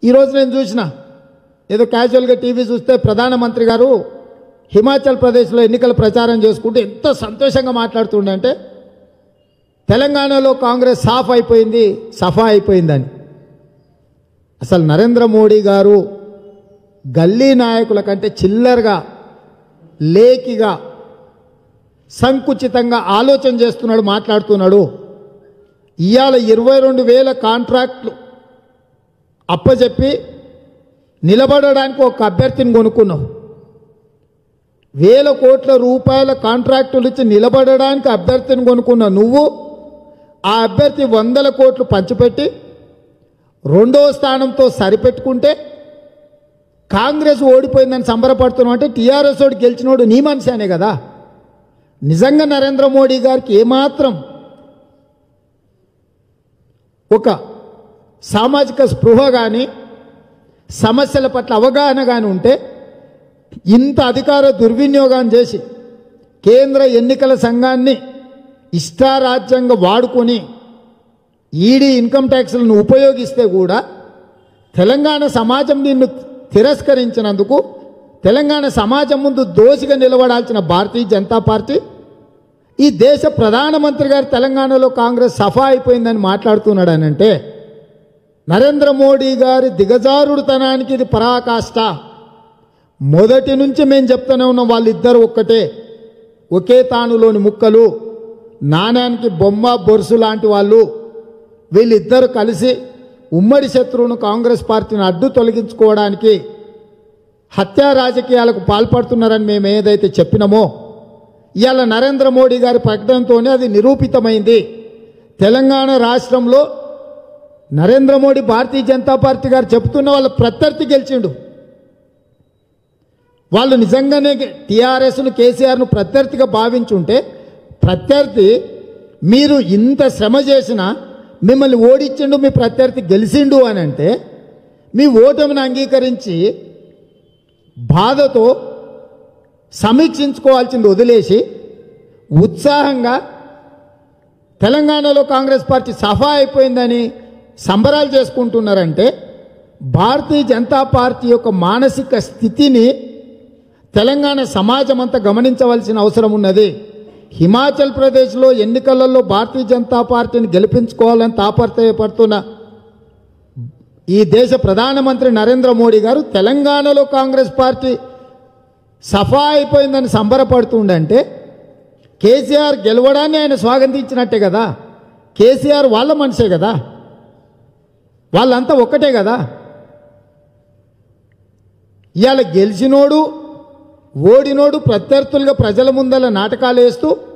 ఈరోజు నేను చూసిన ఏదో క్యాజువల్గా టీవీ చూస్తే ప్రధానమంత్రి గారు హిమాచల్ ప్రదేశ్లో ఎన్నికల ప్రచారం చేసుకుంటూ ఎంత సంతోషంగా మాట్లాడుతుండే అంటే తెలంగాణలో కాంగ్రెస్ సాఫ్ అయిపోయింది సఫా అయిపోయిందని అసలు నరేంద్ర మోడీ గారు గల్లీ నాయకుల కంటే చిల్లరగా లేకిగా సంకుచితంగా ఆలోచన చేస్తున్నాడు మాట్లాడుతున్నాడు ఇవాళ ఇరవై రెండు వేల కాంట్రాక్ట్లు అప్పచెప్పి నిలబడడానికి ఒక అభ్యర్థిని కొనుక్కున్నావు వేల కోట్ల రూపాయల కాంట్రాక్టులు ఇచ్చి నిలబడడానికి అభ్యర్థిని కొనుక్కున్న నువ్వు ఆ అభ్యర్థి వందల కోట్లు పంచిపెట్టి రెండో స్థానంతో సరిపెట్టుకుంటే కాంగ్రెస్ ఓడిపోయిందని సంబరపడుతున్నావు అంటే టీఆర్ఎస్ ఓడి గెలిచినోడు నీ మనిషి కదా నిజంగా నరేంద్ర మోడీ గారికి ఏమాత్రం ఒక సామాజిక స్పృహ కానీ సమస్యల పట్ల అవగాహన కానీ ఉంటే ఇంత అధికార దుర్వినియోగం చేసి కేంద్ర ఎన్నికల సంఘాన్ని ఇష్టారాజ్యంగా వాడుకొని ఈడీ ఇన్కమ్ ట్యాక్స్లను ఉపయోగిస్తే కూడా తెలంగాణ సమాజం నిన్ను తిరస్కరించినందుకు తెలంగాణ సమాజం ముందు దోషిగా నిలబడాల్సిన భారతీయ జనతా పార్టీ ఈ దేశ ప్రధానమంత్రి గారు తెలంగాణలో కాంగ్రెస్ సఫా అయిపోయిందని మాట్లాడుతున్నాడనంటే నరేంద్ర మోడీ గారి దిగజారుడుతనానికి ఇది పరాకాష్ట మొదటి నుంచి మేము చెప్తూనే ఉన్నాం వాళ్ళిద్దరు ఒక్కటే ఒకే తానులోని ముక్కలు నాణ్యానికి బొమ్మ బొరుసు లాంటి వాళ్ళు వీళ్ళిద్దరు కలిసి ఉమ్మడి శత్రువును కాంగ్రెస్ పార్టీని అడ్డు తొలగించుకోవడానికి హత్యా రాజకీయాలకు పాల్పడుతున్నారని మేము ఏదైతే చెప్పినామో ఇవాళ నరేంద్ర మోడీ గారి ప్రకటనతోనే అది నిరూపితమైంది తెలంగాణ రాష్ట్రంలో నరేంద్ర మోడీ భారతీయ జనతా పార్టీ గారు చెప్తున్న వాళ్ళ ప్రత్యర్థి గెలిచిండు వాళ్ళు నిజంగానే టీఆర్ఎస్ను కేసీఆర్ను ప్రత్యర్థిగా భావించుంటే ప్రత్యర్థి మీరు ఇంత శ్రమ చేసినా మిమ్మల్ని ఓడించిండు మీ ప్రత్యర్థి గెలిచిండు అని అంటే మీ ఓటమిని అంగీకరించి బాధతో సమీక్షించుకోవాల్సింది వదిలేసి ఉత్సాహంగా తెలంగాణలో కాంగ్రెస్ పార్టీ సఫా అయిపోయిందని సంబరాలు చేసుకుంటున్నారంటే భారతీయ జనతా పార్టీ యొక్క మానసిక స్థితిని తెలంగాణ సమాజం అంతా గమనించవలసిన అవసరం ఉన్నది హిమాచల్ ప్రదేశ్లో ఎన్నికలలో భారతీయ జనతా పార్టీని గెలిపించుకోవాలని తాపత్రయపడుతున్న ఈ దేశ ప్రధానమంత్రి నరేంద్ర మోడీ గారు తెలంగాణలో కాంగ్రెస్ పార్టీ సఫా అయిపోయిందని సంబరపడుతుండంటే కేసీఆర్ గెలవడాన్ని ఆయన స్వాగతించినట్టే కదా కేసీఆర్ వాళ్ళ మనిషే కదా వాళ్ళంతా ఒక్కటే కదా ఇవాళ గెలిచినోడు ఓడినోడు ప్రత్యర్థులుగా ప్రజల ముందల నాటకాలు వేస్తూ